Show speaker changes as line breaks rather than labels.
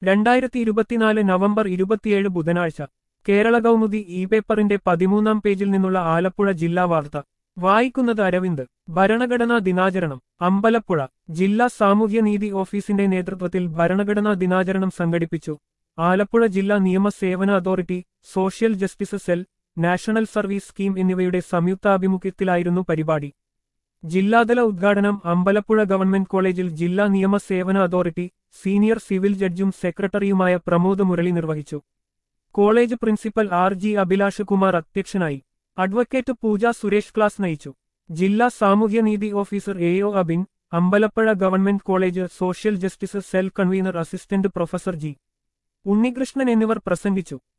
രണ്ടായിരത്തി ഇരുപത്തിനാല് നവംബർ ഇരുപത്തിയേഴ് ബുധനാഴ്ച കേരള കൗമുദി ഇ പേപ്പറിന്റെ പതിമൂന്നാം പേജിൽ നിന്നുള്ള ആലപ്പുഴ ജില്ലാ വാർത്ത വായിക്കുന്നത് അരവിന്ദ് ഭരണഘടനാ ദിനാചരണം അമ്പലപ്പുഴ ജില്ലാ സാമൂഹ്യനീതി ഓഫീസിന്റെ നേതൃത്വത്തിൽ ഭരണഘടനാ ദിനാചരണം സംഘടിപ്പിച്ചു ആലപ്പുഴ ജില്ലാ നിയമ സേവന authority social justice cell national service scheme എന്നിവയുടെ സംയുക്താഭിമുഖ്യത്തിലായിരുന്നു പരിപാടി ജില്ലാതല ഉദ്ഘാടനം അമ്പലപ്പുഴ ഗവൺമെന്റ് കോളേജിൽ ജില്ലാ നിയമ സേവന അതോറിറ്റി സീനിയർ സിവിൽ ജഡ്ജും സെക്രട്ടറിയുമായ പ്രമോദ് മുരളി നിർവഹിച്ചു college principal R G Abhilash Kumar അധ്യക്ഷനായി അഡ്വക്കേറ്റ് പൂജ സുരേഷ് ക്ലാസ് നയിച്ചു ജില്ലാ സാമൂഹ്യനീതി officer A O Abin Ambalappuzha government college social justice cell convener assistant professor G Unnikrishnan എന്നിവർ പ്രസംഗിച്ചു